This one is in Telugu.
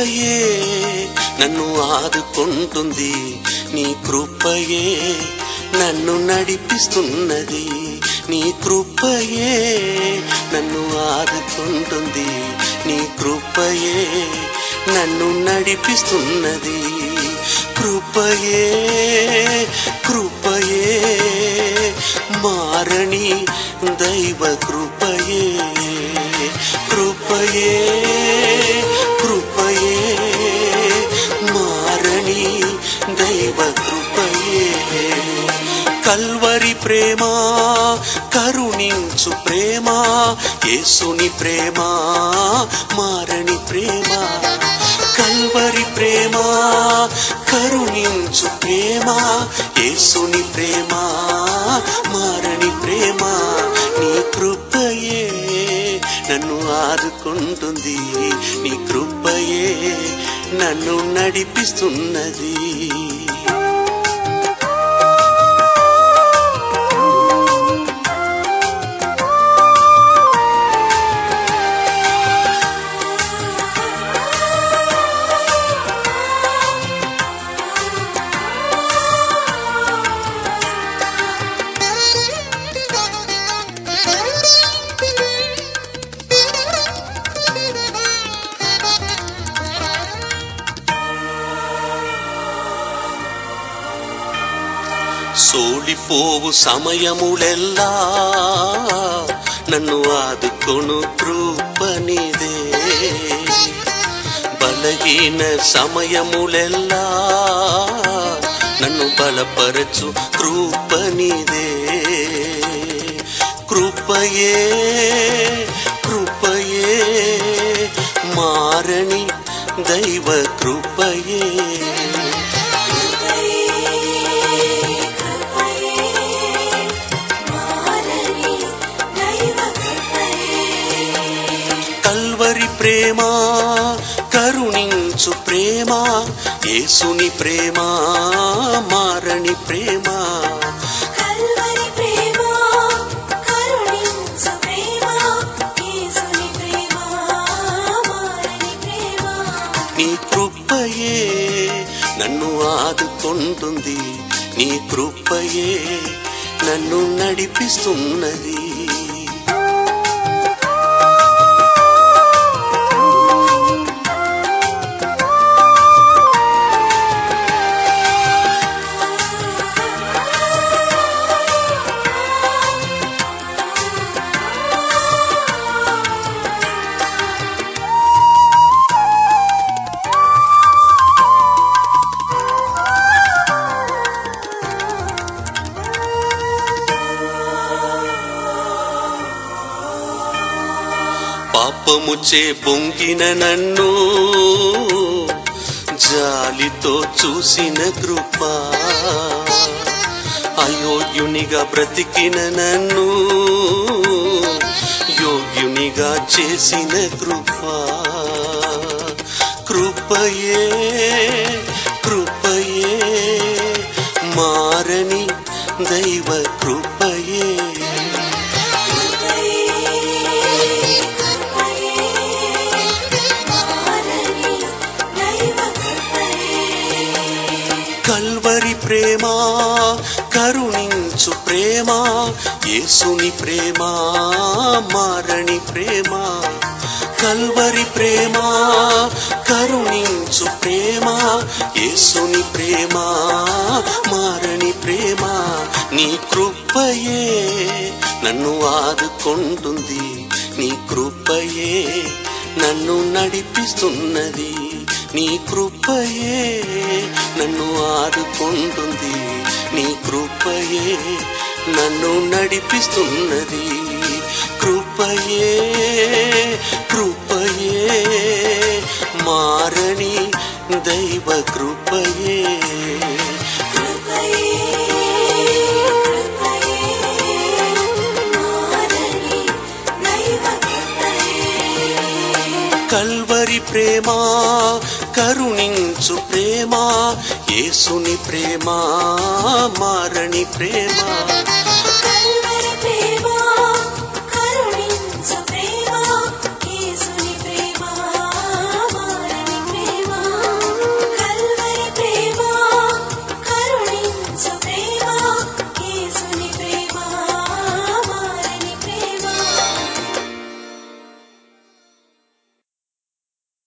కృపయే నన్ను ఆదుకుంటుంది నీ కృపయే నన్ను నడిపిస్తున్నది నీ కృపయే నన్ను ఆదుకుంటుంది నీ కృపయే నన్ను నడిపిస్తున్నది కృపయే కృపయే మారణి దైవ కృపయే కృపయే కృపయే మారణి దైవ కృపయే కల్వరి ప్రేమ కరుణించు ప్రేమ యేసుని ప్రేమ మారణి ప్రేమ కల్వరి ప్రేమ కరుణించు ప్రేమ యేసుని ప్రేమ మారణి ప్రేమ నీ కృపయే నన్ను ఆదుకుంటుంది నీ కృపయే నన్ను నడిపిస్తున్నది సోలిపోవు సమయములెల్లా నన్ను ఆదుకొను కృపనిదే బలహీన సమయములెల్లా నన్ను బలపరచు కృపనిదే కృపయే కృపయే మారణి దైవ కృపయే కల్వరి ప్రేమ కరుణించు ప్రేమ యేసుని ప్రేమ మారణి ప్రేమ కల్వరి ప్రేమ కరుణించు ప్రేమ యేసుని ప్రేమ మారని ప్రేమ నీ కృపయే నన్ను ఆదుకుంటుంది నీ కృపయే నన్ను నడిపిస్తున్నది పాపముచే పొంగిన నన్ను జాలితో చూసిన కృప అయోగ్యునిగా బ్రతికిన నన్ను యోగ్యునిగా చేసిన కృప కృపయే కృపయే మారని దైవ కృపయే కల్వరి ప్రేమ కరుణించు ప్రేమ యేసుని ప్రేమ మారణి ప్రేమ కల్వరి ప్రేమ కరుణించు ప్రేమ యేసుని ప్రేమ మారణి ప్రేమ నీ కృపయే నన్ను ఆదుకుంటుంది నీ కృపయే నన్ను నడిపిస్తున్నది నీ కృపయే నన్ను ఆదుకుంటుంది నీ కృపయే నన్ను నడిపిస్తున్నది కృపయే కృపయే మారని దైవ కృపయే కల్వరి ప్రేమ కరుణించు ప్రేమ యేసుని ప్రేమ మారణి ప్రేమ